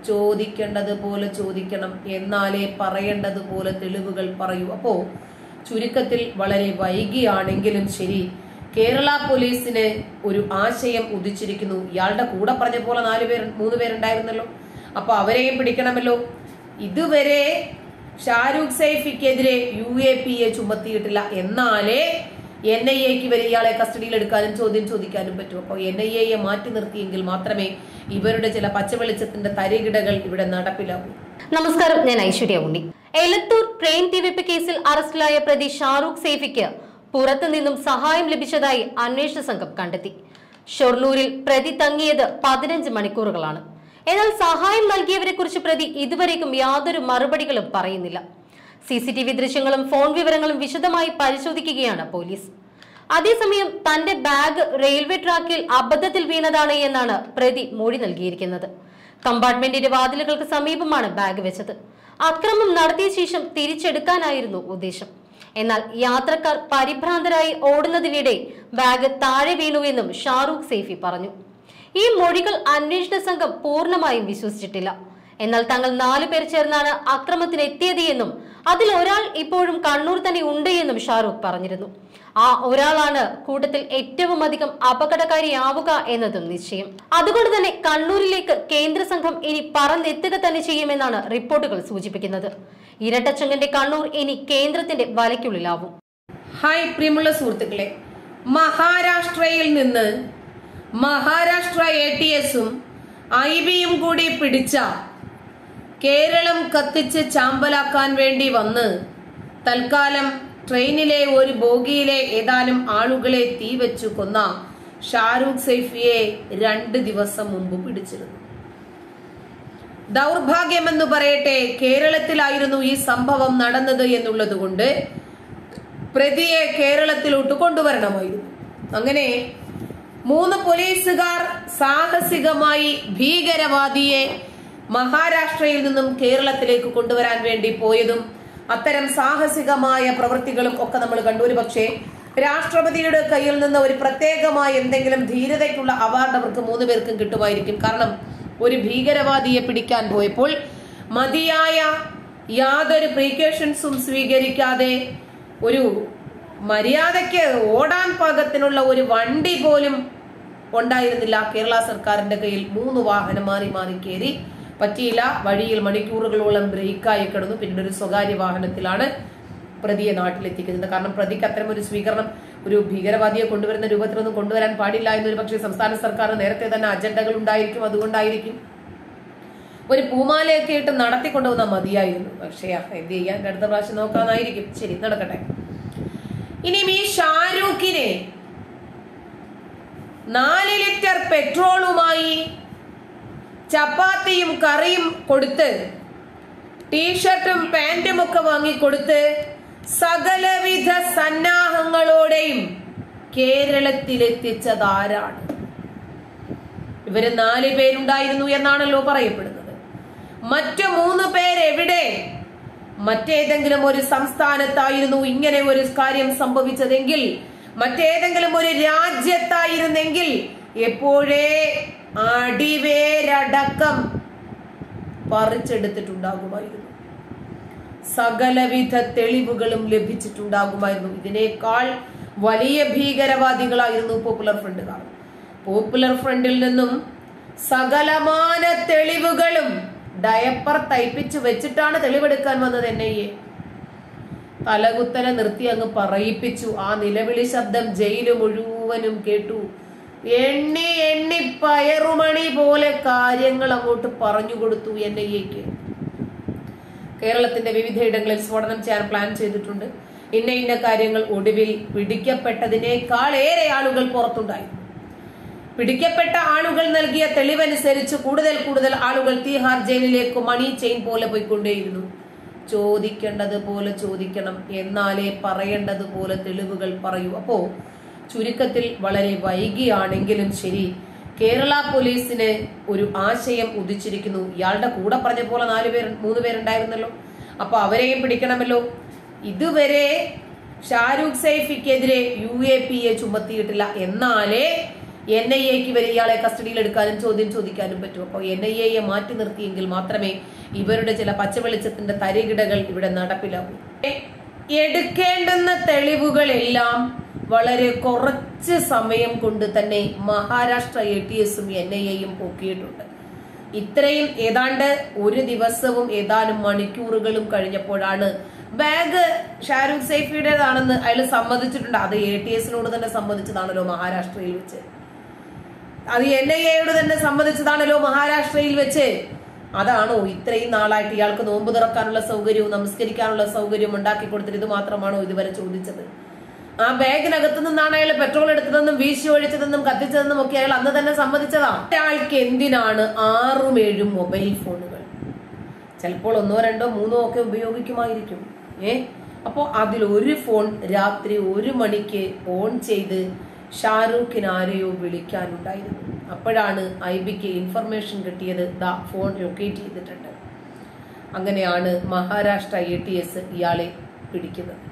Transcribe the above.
ചോദിക്കേണ്ടത് പോലെ ചോദിക്കണം എന്നാലേ പറയേണ്ടത് പോലെ തെളിവുകൾ പറയൂ അപ്പോ ചുരുക്കത്തിൽ വളരെ വൈകിയാണെങ്കിലും ശരി കേരള പോലീസിന് ഒരു ആശയം ഉദിച്ചിരിക്കുന്നു ഇയാളുടെ കൂടെ പറഞ്ഞ പോലെ നാല് പേർ മൂന്ന് പേരുണ്ടായിരുന്നല്ലോ അപ്പൊ അവരെയും പിടിക്കണമല്ലോ ഇതുവരെ ഷാരൂഖ് സൈഫിക്കെതിരെ യു എ പി എ ചുമത്തിയിട്ടില്ല എന്നാലേ എൻ ഐ എക്ക് വരെ ഇയാളെ കസ്റ്റഡിയിൽ എടുക്കാനും ചോദ്യം ചോദിക്കാനും പറ്റും അപ്പോൾ എൻ ഐ എയെ മാറ്റി നിർത്തിയെങ്കിൽ മാത്രമേ ഇവരുടെ ചില പച്ചവെളിച്ചത്തിന്റെ തരികിടകൾ ഇവിടെ നടപ്പിലാകൂ നമസ്കാരം ഞാൻ ഐശ്വര്യ ഉണ്ണി എലത്തൂർ ട്രെയിൻ തീവെപ്പ് കേസിൽ അറസ്റ്റിലായ പ്രതി ഷാറൂഖ് സേഫിക്ക് പുറത്തു നിന്നും സഹായം ലഭിച്ചതായി അന്വേഷണ സംഘം കണ്ടെത്തി ഷൊർണൂരിൽ പ്രതി തങ്ങിയത് പതിനഞ്ച് മണിക്കൂറുകളാണ് എന്നാൽ സഹായം നൽകിയവരെ കുറിച്ച് പ്രതി ഇതുവരേക്കും യാതൊരു മറുപടികളും പറയുന്നില്ല സി സി ടി വി ദൃശ്യങ്ങളും ഫോൺ വിവരങ്ങളും വിശദമായി പരിശോധിക്കുകയാണ് പോലീസ് അതേസമയം തന്റെ ബാഗ് റെയിൽവേ ട്രാക്കിൽ അബദ്ധത്തിൽ വീണതാണ് എന്നാണ് പ്രതി മൊഴി നൽകിയിരിക്കുന്നത് കമ്പാർട്ട്മെന്റിന്റെ വാതിലുകൾക്ക് സമീപമാണ് ബാഗ് വെച്ചത് അക്രമം നടത്തിയ ശേഷം തിരിച്ചെടുക്കാനായിരുന്നു ഉദ്ദേശം എന്നാൽ യാത്രക്കാർ പരിഭ്രാന്തരായി ഓടുന്നതിനിടെ ബാഗ് താഴെ വീണുവെന്നും ഷാറൂഖ് സേഫി പറഞ്ഞു ഈ മൊഴികൾ അന്വേഷണ സംഘം പൂർണ്ണമായും വിശ്വസിച്ചിട്ടില്ല എന്നാൽ തങ്ങൾ നാലു പേർ ചേർന്നാണ് അക്രമത്തിന് എത്തിയത് എന്നും അതിൽ ഒരാൾ ഇപ്പോഴും കണ്ണൂർ തന്നെ ഉണ്ട് എന്നും ഷാറൂഖ് പറഞ്ഞിരുന്നു ആ ഒരാളാണ് കൂട്ടത്തിൽ ഏറ്റവും അധികം അപകടകാരിയാവുക എന്നതും നിശ്ചയം അതുകൊണ്ട് തന്നെ കണ്ണൂരിലേക്ക് കേന്ദ്ര സംഘം ഇനി പറന്നെത്തുക തന്നെ ചെയ്യുമെന്നാണ് റിപ്പോർട്ടുകൾ സൂചിപ്പിക്കുന്നത് ഇരട്ടച്ചങ്ങന്റെ കണ്ണൂർ ഇനി കേന്ദ്രത്തിന്റെ വലയ്ക്കുള്ളിലാവും ഹായ് പ്രിയമുള്ള സുഹൃത്തുക്കളെ മഹാരാഷ്ട്രയിൽ നിന്ന് മഹാരാഷ്ട്ര എ ടി എസും ഐ ബിയും കൂടി പിടിച്ച കേരളം കത്തിച്ച് ചാമ്പലാക്കാൻ വേണ്ടി വന്ന് തൽക്കാലം ട്രെയിനിലെ ഒരു ബോഗിയിലെ ഏതാനും ആളുകളെ തീവച്ചു കൊന്ന ഷാരൂഖ് സൈഫിയെ രണ്ട് ദിവസം മുമ്പ് പിടിച്ചിരുന്നു ദൗർഭാഗ്യമെന്ന് പറയട്ടെ കേരളത്തിലായിരുന്നു ഈ സംഭവം നടന്നത് എന്നുള്ളത് കൊണ്ട് പ്രതിയെ കേരളത്തിലോട്ട് കൊണ്ടുവരണമായിരുന്നു അങ്ങനെ മൂന്ന് പോലീസുകാർ സാഹസികമായി ഭീകരവാദിയെ മഹാരാഷ്ട്രയിൽ നിന്നും കേരളത്തിലേക്ക് കൊണ്ടുവരാൻ വേണ്ടി പോയതും അത്തരം സാഹസികമായ പ്രവൃത്തികളും ഒക്കെ നമ്മൾ കണ്ടു ഒരു പക്ഷേ രാഷ്ട്രപതിയുടെ കയ്യിൽ നിന്ന് ഒരു പ്രത്യേകമായ എന്തെങ്കിലും ധീരതയ്ക്കുള്ള അവാർഡ് അവർക്ക് മൂന്ന് പേർക്കും കിട്ടുമായിരിക്കും കാരണം ഒരു ഭീകരവാദിയെ പിടിക്കാൻ പോയപ്പോൾ മതിയായ യാതൊരു പ്രീക്കോഷൻസും സ്വീകരിക്കാതെ ഒരു മര്യാദയ്ക്ക് ഓടാൻ പാകത്തിനുള്ള ഒരു വണ്ടി പോലും ഉണ്ടായിരുന്നില്ല കേരള സർക്കാരിന്റെ കയ്യിൽ മൂന്ന് വാഹനം മാറി മാറി കയറി പറ്റിയില്ല വഴിയിൽ മണിക്കൂറുകളോളം ബ്രേക്കായി കിടന്നു പിന്നീട് ഒരു സ്വകാര്യ വാഹനത്തിലാണ് പ്രതിയെ നാട്ടിലെത്തിക്കുന്നത് കാരണം പ്രതിക്ക് അത്തരം ഒരു സ്വീകരണം ഒരു ഭീകരവാദിയെ കൊണ്ടുവരുന്ന രൂപത്തിലൊന്നും കൊണ്ടുവരാൻ പാടില്ല എന്നൊരു പക്ഷേ സംസ്ഥാന സർക്കാർ നേരത്തെ തന്നെ അജണ്ടകൾ ഉണ്ടായിരിക്കും അതുകൊണ്ടായിരിക്കും ഒരു പൂമാലയൊക്കെ ഇട്ട് നടത്തിക്കൊണ്ടുവന്നാൽ മതിയായിരുന്നു പക്ഷേ ആ, എന്ത് ചെയ്യാൻ അടുത്ത പ്രാവശ്യം നോക്കാന്നായിരിക്കും ശരി നടക്കട്ടെ ഇനിയും ഈ ഷാരൂഖിനെ നാല് ലിറ്റർ പെട്രോളുമായി ചപ്പാത്തിയും കറിയും കൊടുത്ത് ടീഷർട്ടും പാന്റും ഒക്കെ വാങ്ങിക്കൊടുത്ത് സകലവിധ സന്നാഹങ്ങളോടെയും കേരളത്തിലെത്തിച്ചത് ആരാണ് ഇവര് നാല് പേരുണ്ടായിരുന്നു എന്നാണല്ലോ പറയപ്പെടുന്നത് മറ്റു മൂന്ന് പേരെവിടെ മറ്റേതെങ്കിലും ഒരു സംസ്ഥാനത്തായിരുന്നു ഇങ്ങനെ ഒരു കാര്യം സംഭവിച്ചതെങ്കിൽ മറ്റേതെങ്കിലും ഒരു രാജ്യത്തായിരുന്നെങ്കിൽ എപ്പോഴേ അടിവേരടക്കം പറിച്ചെടുത്തിട്ടുണ്ടാകുമായിരുന്നു സകലവിധ തെളിവുകളും ലഭിച്ചിട്ടുണ്ടാകുമായിരുന്നു ഇതിനേക്കാൾ വലിയ ഭീകരവാദികളായിരുന്നു പോപ്പുലർ ഫ്രണ്ടുകാർ പോപ്പുലർ ഫ്രണ്ടിൽ നിന്നും സകലമാന തെളിവുകളും ഡയപ്പർ തയ്പ്പിച്ചു വെച്ചിട്ടാണ് തെളിവെടുക്കാൻ വന്നത് എൻ ഐ എ തലകുത്തനെ നിർത്തി അങ്ങ് പറയിപ്പിച്ചു ആ നിലവിളി ശബ്ദം ജയില് മുഴുവനും കേട്ടു എണ്ണി എണ്ണി പയറുമണി പോലെ കാര്യങ്ങൾ അങ്ങോട്ട് പറഞ്ഞു കൊടുത്തു എൻ ഐ എക്ക് കേരളത്തിന്റെ വിവിധയിടങ്ങളിൽ സ്ഫോടനം ചെയ്യാൻ പ്ലാൻ ചെയ്തിട്ടുണ്ട് ഇന്ന ഇന്ന കാര്യങ്ങൾ ഒടുവിൽ പിടിക്കപ്പെട്ടതിനേക്കാൾ ഏറെ ആളുകൾ പുറത്തുണ്ടായിരുന്നു പിടിക്കപ്പെട്ട ആളുകൾ നൽകിയ തെളിവനുസരിച്ച് കൂടുതൽ കൂടുതൽ ആളുകൾ തീഹാർ ജയിലിലേക്ക് മണി ചെയിൻ പോലെ പോയിക്കൊണ്ടേയിരുന്നു ചോദിക്കേണ്ടത് പോലെ ചോദിക്കണം എന്നാലേ പറയേണ്ടത് പോലെ തെളിവുകൾ പറയൂ അപ്പോ ചുരുക്കത്തിൽ വളരെ വൈകിയാണെങ്കിലും ശരി കേരള പോലീസിന് ഒരു ആശയം ഉദിച്ചിരിക്കുന്നു ഇയാളുടെ കൂടെ പറഞ്ഞ പോലെ നാല് പേർ മൂന്ന് പേരുണ്ടായിരുന്നല്ലോ അപ്പൊ അവരെയും പിടിക്കണമല്ലോ ഇതുവരെ ഷാരൂഖ് സൈഫിക്കെതിരെ യു എ പി എ ചുമത്തിയിട്ടില്ല എന്നാലേ എൻ ഐ എക്ക് വരെ ഇയാളെ കസ്റ്റഡിയിൽ എടുക്കാനും ചോദ്യം ചോദിക്കാനും പറ്റും അപ്പോൾ എൻ ഐ എയെ മാറ്റി നിർത്തിയെങ്കിൽ മാത്രമേ ഇവരുടെ ചില പച്ചവെളിച്ചത്തിന്റെ തരികിടകൾ ഇവിടെ നടപ്പിലാവൂ എ- എടുക്കേണ്ടുന്ന തെളിവുകളെല്ലാം വളരെ കുറച്ച് സമയം കൊണ്ട് തന്നെ മഹാരാഷ്ട്ര എ ടി എസും എൻ ഐ എയും പൊക്കിയിട്ടുണ്ട് ഇത്രയും ഏതാണ്ട് ഒരു ദിവസവും ഏതാനും മണിക്കൂറുകളും കഴിഞ്ഞപ്പോഴാണ് ബാഗ് ഷാരൂഖ് സൈഫിയുടേതാണെന്ന് അയാൾ സമ്മതിച്ചിട്ടുണ്ട് അത് എ ടി എസിനോട് തന്നെ സമ്മതിച്ചതാണല്ലോ മഹാരാഷ്ട്രയിൽ വെച്ച് അത് എൻ ഐ എയോട് തന്നെ സമ്മതിച്ചതാണല്ലോ മഹാരാഷ്ട്രയിൽ വെച്ച് അതാണോ ഇത്രയും നാളായിട്ട് ഇയാൾക്ക് നോമ്പ് തുറക്കാനുള്ള സൗകര്യവും നമസ്കരിക്കാനുള്ള സൗകര്യവും ഉണ്ടാക്കി കൊടുത്തിട്ട് ഇത് മാത്രമാണോ ഇതുവരെ ചോദിച്ചത് ആ ബാഗിനകത്തു നിന്നാണ് അയാൾ പെട്രോൾ എടുത്തതെന്നും വീശി ഒഴിച്ചതെന്നും കത്തിച്ചതെന്നും ഒക്കെ അയാൾ അന്ന് തന്നെ സമ്മതിച്ചതാ അയാൾക്ക് എന്തിനാണ് ആറും ഏഴും മൊബൈൽ ഫോണുകൾ ചിലപ്പോൾ ഒന്നോ രണ്ടോ മൂന്നോ ഒക്കെ ഉപയോഗിക്കുമായിരിക്കും ഏ അപ്പോൾ അതിൽ ഒരു ഫോൺ രാത്രി ഒരു മണിക്ക് ഓൺ ചെയ്ത് ഷാരൂഖിന് ആരെയോ വിളിക്കാനുണ്ടായിരുന്നു അപ്പോഴാണ് ഐ ബിക്ക് ഇൻഫർമേഷൻ കിട്ടിയത് ദാ ഫോൺ ലൊക്കേറ്റ് ചെയ്തിട്ടുണ്ട് അങ്ങനെയാണ് മഹാരാഷ്ട്ര എ ടി എസ് ഇയാളെ പിടിക്കുന്നത്